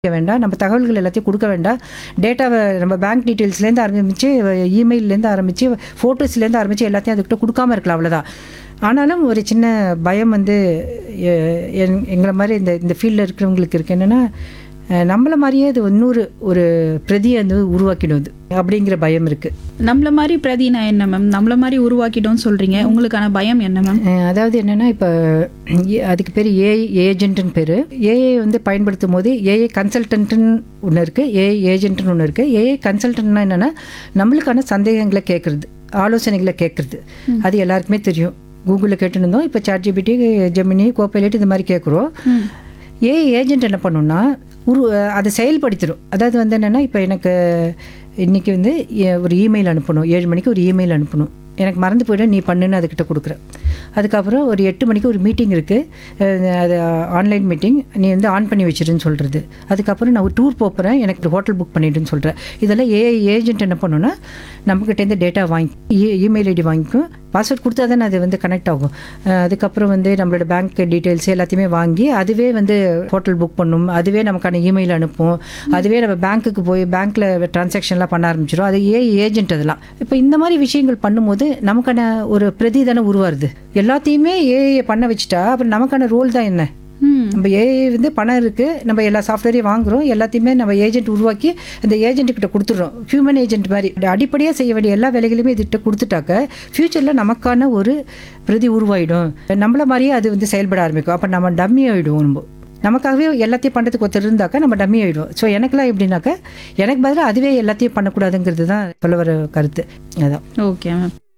வேண்டாம் நம்ம தகவல்கள் எல்லாத்தையும் கொடுக்க வேண்டாம் டேட்டாவை நம்ம பேங்க் டீட்டெயில்ஸ்லேருந்து ஆரம்பித்து இமெயிலேருந்து ஆரம்பித்து ஃபோட்டோஸ்லேருந்து ஆரம்பித்து எல்லாத்தையும் அதுக்கிட்ட கொடுக்காம இருக்கலாம் அவ்வளோதான் ஆனாலும் ஒரு சின்ன பயம் வந்து எ- என்- எங்களை மாதிரி இந்த இந்த ஃபீல்டில் இருக்கிறவங்களுக்கு இருக்கு என்னென்னா நம்மளை மாதிரியே அது இன்னொரு ஒரு பிரதியை வந்து உருவாக்கிடும் அது அப்படிங்கிற பயம் இருக்குது நம்மள மாதிரி பிரதினா என்ன மேம் நம்மள மாதிரி உருவாக்கிட்டோம்னு சொல்றீங்க உங்களுக்கான பயம் என்ன மேம் அஹ் அதாவது என்னென்னா இப்போ அதுக்கு பேர் ஏஐ ஏஜென்ட்னு பேர் ஏஐ வந்து பயன்படுத்தும் போது ஏஐ கன்சல்டன்ட்னு ஒன்று இருக்குது ஏஐ ஏஜென்ட்னு ஒன்று இருக்குது ஏஐ கன்சல்டன்ட்னா என்னென்னா நம்மளுக்கான சந்தேகங்களை கேட்குறது ஆலோசனைகளை கேட்குறது அது எல்லாருக்குமே தெரியும் கூகுளில் கேட்டுன்னு இருந்தோம் இப்போ சாட் ஜிபிடி ஜெமினி கோப்பைலேட் இந்த மாதிரி கேட்குறோம் ஏஐ ஏஜென்ட் என்ன பண்ணுன்னா உரு அதை செயல்படுத்திடும் அதாவது வந்து என்னென்னா இப்போ எனக்கு இன்றைக்கி வந்து எ- ஒரு இமெயில் அனுப்பணும் ஏழு மணிக்கு ஒரு இமெயில் அனுப்பணும் எனக்கு மறந்து போய்டும் நீ பண்ணுன்னு அதுக்கிட்ட கொடுக்குறேன் அதுக்கப்புறம் ஒரு எட்டு மணிக்கு ஒரு மீட்டிங் இருக்குது அது ஆன்லைன் மீட்டிங் நீ வந்து ஆன் பண்ணி வச்சிருன்னு சொல்கிறது அதுக்கப்புறம் நான் ஒரு டூர் போகிறேன் எனக்கு ஒரு ஹோட்டல் புக் பண்ணிடுன்னு சொல்கிறேன் இதெல்லாம் ஏஐ ஏஜென்ட் என்ன பண்ணுன்னா நம்மக்கிட்டேருந்து டேட்டா வாங்கி இமெயில் ஐடி வாங்கிக்கும் பாஸ்வேர்ட் கொடுத்தா தானே அது வந்து கனெக்ட் ஆகும் அஹ் அதுக்கப்புறம் வந்து நம்மளோட பேங்க் டீட்டெயில்ஸ் எல்லாத்தையுமே வாங்கி அதுவே வந்து ஹோட்டல் புக் பண்ணும் அதுவே நமக்கான இமெயில் அனுப்பும் அதுவே நம்ம பேங்க்குக்கு போய் பேங்க்கில் டிரான்சாக்ஷன்லாம் பண்ண ஆரம்பிச்சிடும் அது ஏ ஏஜென்ட் அதெல்லாம் இப்போ இந்த மாதிரி விஷயங்கள் பண்ணும்போது நமக்கான ஒரு பிரதி தானே உருவாருது எல்லாத்தையுமே ஏஐ பண்ண வச்சுட்டா அப்புறம் நமக்கான ரோல் தான் என்ன ம் நம்ம ஏஐ வந்து பணம் இருக்குது நம்ம எல்லா சாஃப்ட்வேரையும் வாங்குறோம் எல்லாத்தையுமே நம்ம ஏஜென்ட் உருவாக்கி அந்த ஏஜென்ட் கிட்ட கொடுத்துட்றோம் ஹியூமன் ஏஜென்ட் மாதிரி அடிப்படையாக செய்ய வேண்டிய எல்லா வேலைகளையுமே இதுகிட்ட கொடுத்துட்டாக்க ஃப்யூச்சரில் நமக்கான ஒரு பிரதி உருவாயிடும் நம்மள மாதிரியே அது வந்து செயல்பட ஆரம்பிக்கும் அப்போ நம்ம டம்மி ஆகிடுவோம் நம்ம நமக்காகவே எல்லாத்தையும் பண்ணுறதுக்கு ஒருத்தர் இருந்தாக்கா நம்ம டம்மி ஆகிடுவோம் ஸோ எனக்குலாம் எப்படின்னாக்கா எனக்கு பதிலாக அதுவே எல்லாத்தையும் பண்ணக்கூடாதுங்கிறது தான் சொல்ல வர கருத்து அதான் ஓகே மேம்